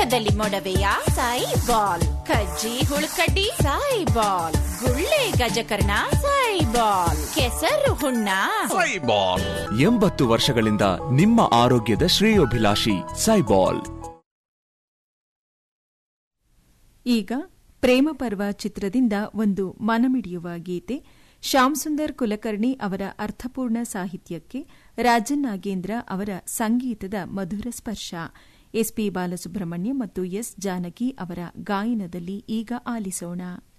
ಮುಖದಲ್ಲಿ ಮೊಡವೆಯ ಸಾಯಿ ಬಾಲ್ ಕಜ್ಜಿ ಹುಳುಕಡ್ಡಿ ಸಾಯಿ ಬಾಲ್ ಗುಳ್ಳೆ ಗಜಕರ್ಣ ಸಾಯಿ ಬಾಲ್ ಕೆಸರು ಹುಣ್ಣ ಸೈಬಾಲ್ ಎಂಬತ್ತು ವರ್ಷಗಳಿಂದ ನಿಮ್ಮ ಆರೋಗ್ಯದ ಶ್ರೇಯೋಭಿಲಾಷಿ ಸೈಬಾಲ್ ಈಗ ಪ್ರೇಮ ಪರ್ವ ಚಿತ್ರದಿಂದ ಒಂದು ಮನಮಿಡಿಯುವ ಗೀತೆ ಶ್ಯಾಮ್ ಸುಂದರ್ ಕುಲಕರ್ಣಿ ಅವರ ಅರ್ಥಪೂರ್ಣ ಸಾಹಿತ್ಯಕ್ಕೆ ರಾಜನ್ ನಾಗೇಂದ್ರ ಅವರ ಸಂಗೀತದ ಮಧುರ ಸ್ಪರ್ಶ ಎಸ್ಪಿ ಬಾಲಸುಬ್ರಹ್ಮಣ್ಯ ಮತ್ತು ಎಸ್ ಜಾನಕಿ ಅವರ ಗಾಯನದಲ್ಲಿ ಈಗ ಆಲಿಸೋಣ